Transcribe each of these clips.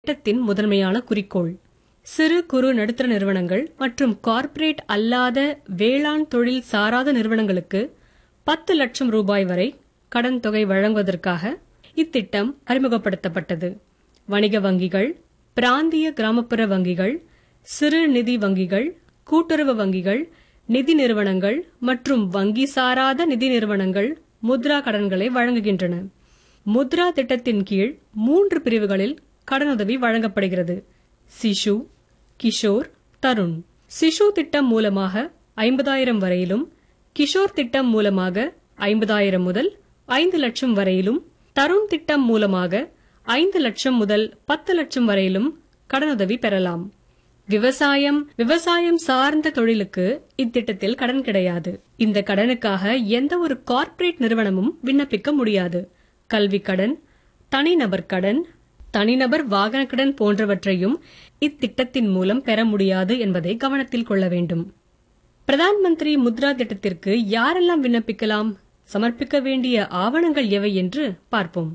திட்டத்தின் முதன்மையான குறிக்கோள் சிறு குறு நடுத்தர நிறுவனங்கள் மற்றும் கார்ப்பரேட் அல்லாத வேளாண் தொழில் சாராத நிறுவனங்களுக்கு பத்து லட்சம் ரூபாய் வரை கடன் தொகை வழங்குவதற்காக இத்திட்டம் அறிமுகப்படுத்தப்பட்டது வணிக வங்கிகள் பிராந்திய கிராமப்புற வங்கிகள் சிறு நிதி வங்கிகள் கூட்டுறவு வங்கிகள் நிதி நிறுவனங்கள் மற்றும் வங்கி சாராத நிதி நிறுவனங்கள் முத்ரா கடன்களை வழங்குகின்றன முத்ரா திட்டத்தின் கீழ் மூன்று பிரிவுகளில் கடனுதவி வழங்கப்படுகிறது சிசு கிஷோர் தருண் சிசு திட்டம் மூலமாக ஐம்பதாயிரம் வரையிலும் கிஷோர் திட்டம் மூலமாக ஐம்பதாயிரம் முதல் ஐந்து லட்சம் வரையிலும் தருண் திட்டம் மூலமாக ஐந்து லட்சம் முதல் பத்து லட்சம் வரையிலும் கடனுதவி பெறலாம் விவசாயம் விவசாயம் சார்ந்த தொழிலுக்கு இத்திட்டத்தில் கடன் கிடையாது இந்த கடனுக்காக எந்த ஒரு கார்ப்பரேட் நிறுவனமும் விண்ணப்பிக்க முடியாது கல்விக் கடன் தனிநபர் கடன் தனிநபர் வாகன கடன் போன்றவற்றையும் இத்திட்டத்தின் மூலம் பெற முடியாது என்பதை கவனத்தில் கொள்ள வேண்டும் பிரதான் மந்திரி முத்ரா திட்டத்திற்கு யாரெல்லாம் விண்ணப்பிக்கலாம் சமர்ப்பிக்க வேண்டிய ஆவணங்கள் எவை என்று பார்ப்போம்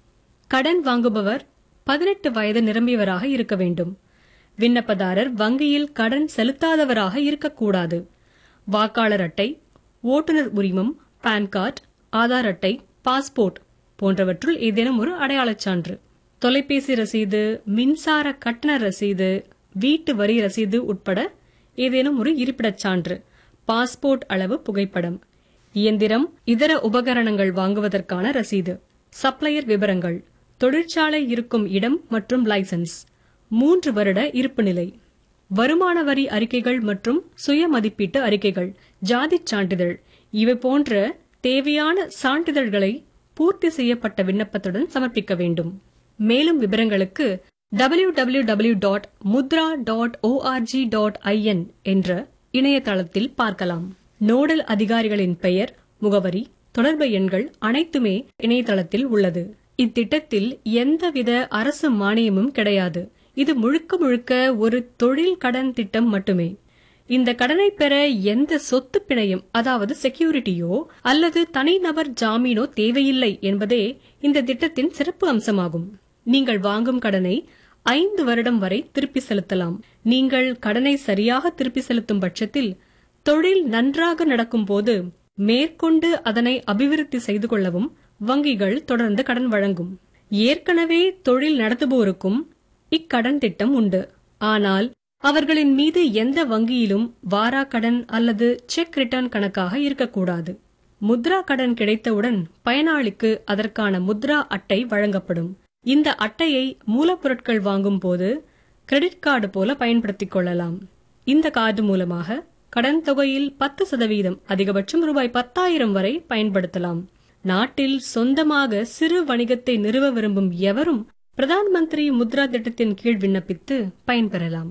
கடன் வாங்குபவர் பதினெட்டு வயது நிரம்பியவராக இருக்க வேண்டும் விண்ணப்பதாரர் வங்கியில் கடன் செலுத்தாதவராக இருக்கக்கூடாது வாக்காளர் அட்டை ஓட்டுநர் உரிமம் பான் கார்டு ஆதார் அட்டை பாஸ்போர்ட் போன்றவற்றுள் ஏதேனும் ஒரு அடையாளச் சான்று தொலைபேசி ரசீது மின்சார கட்டண ரசீது வீட்டு வரி ரசீது உட்பட ஏதேனும் ஒரு இருப்பிடச் சான்று பாஸ்போர்ட் அளவு புகைப்படம் இயந்திரம் இதர உபகரணங்கள் வாங்குவதற்கான ரசீது சப்ளையர் விவரங்கள் தொழிற்சாலை இருக்கும் இடம் மற்றும் லைசன்ஸ் மூன்று வருட இருப்பு நிலை வருமான வரி அறிக்கைகள் மற்றும் சுய மதிப்பீட்டு அறிக்கைகள் ஜாதிச் சான்றிதழ் இவை போன்ற தேவையான சான்றிதழ்களை பூர்த்தி செய்யப்பட்ட விண்ணப்பத்துடன் சமர்ப்பிக்க வேண்டும் மேலும் விவரங்களுக்கு W W W dot Mudra dot O R G dot I N என்ற இணையதளத்தில் பார்க்கலாம் நோடல் அதிகாரிகளின் பெயர் முகவரி தொடர்பு எண்கள் அனைத்துமே இணையதளத்தில் உள்ளது இத்திட்டத்தில் எந்தவித அரசு மானியமும் கிடையாது இது முழுக்க முழுக்க ஒரு தொழில் கடன் திட்டம் மட்டுமே இந்த கடனை பெற எந்த சொத்து பிணையம் அதாவது செக்யூரிட்டியோ அல்லது தனிநபர் ஜாமீனோ தேவையில்லை என்பதே இந்த திட்டத்தின் சிறப்பு அம்சமாகும் நீங்கள் வாங்கும் கடனை ஐந்து வருடம் வரை திருப்பி செலுத்தலாம் நீங்கள் கடனை சரியாக திருப்பி செலுத்தும் பட்சத்தில் தொழில் நன்றாக நடக்கும் போது மேற்கொண்டு அதனை அபிவிருத்தி செய்து கொள்ளவும் வங்கிகள் தொடர்ந்து கடன் வழங்கும் ஏற்கனவே தொழில் நடத்துவோருக்கும் இக்கடன் திட்டம் உண்டு ஆனால் அவர்களின் மீது எந்த வங்கியிலும் வாரா கடன் அல்லது செக் ரிட்டர்ன் கணக்காக இருக்கக்கூடாது முத்ரா கடன் கிடைத்தவுடன் பயனாளிக்கு அதற்கான முத்ரா அட்டை வழங்கப்படும் இந்த அட்டையை மூலப்பொருட்கள் வாங்கும் போது கிரெடிட் கார்டு போல பயன்படுத்திக் கொள்ளலாம் இந்த கார்டு மூலமாக கடன் தொகையில் பத்து சதவீதம் அதிகபட்சம் ரூபாய் பத்தாயிரம் வரை பயன்படுத்தலாம் நாட்டில் சொந்தமாக சிறு வணிகத்தை நிறுவ விரும்பும் எவரும் பிரதான் மந்திரி முத்ரா திட்டத்தின் கீழ் விண்ணப்பித்து பயன்பெறலாம்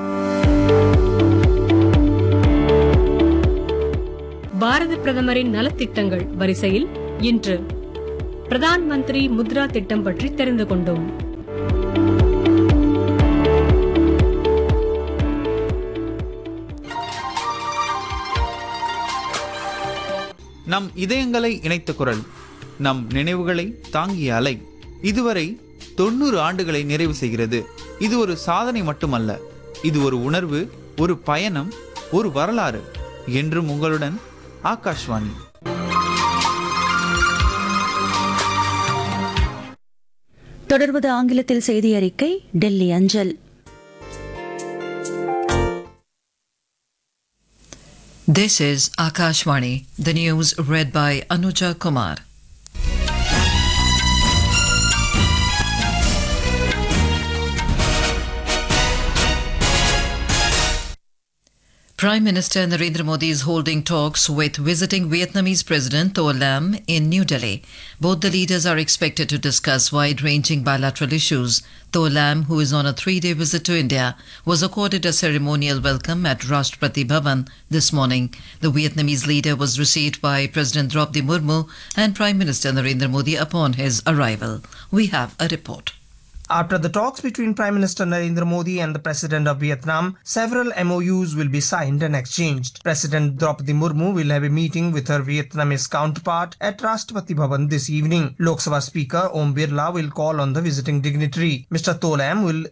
பாரத பிரதமரின் நலத்திட்டங்கள் வரிசையில் இன்று பிரதான் மந்திரி முத்ரா திட்டம் பற்றி தெரிந்து கொண்டோம் நம் இதயங்களை இணைத்த குரல் நம் நினைவுகளை தாங்கிய அலை இதுவரை தொண்ணூறு ஆண்டுகளை நிறைவு செய்கிறது இது ஒரு சாதனை மட்டுமல்ல இது ஒரு உணர்வு ஒரு பயணம் ஒரு வரலாறு என்றும் உங்களுடன் ஆகாஷ்வாணி தொடர்வது ஆங்கிலத்தில் செய்தி அறிக்கை டெல்லி அஞ்சல் This is Akashvani, the news read by Anuja Kumar. Prime Minister Narendra Modi is holding talks with visiting Vietnamese President Tho Lam in New Delhi. Both the leaders are expected to discuss wide ranging bilateral issues. Tho Lam, who is on a three day visit to India, was accorded a ceremonial welcome at Rashtrapati Bhavan this morning. The Vietnamese leader was received by President Draupadi Murmu and Prime Minister Narendra Modi upon his arrival. We have a report. After the talks between Prime Minister Narendra Modi and the President of Vietnam, several MOUs will be signed and exchanged. President Draupadi Murmu will have a meeting with her Vietnamese counterpart at Rashtrapati Bhavan this evening. Lok Sabha Speaker Om Birla will call on the visiting dignitary. Mr. Tolam will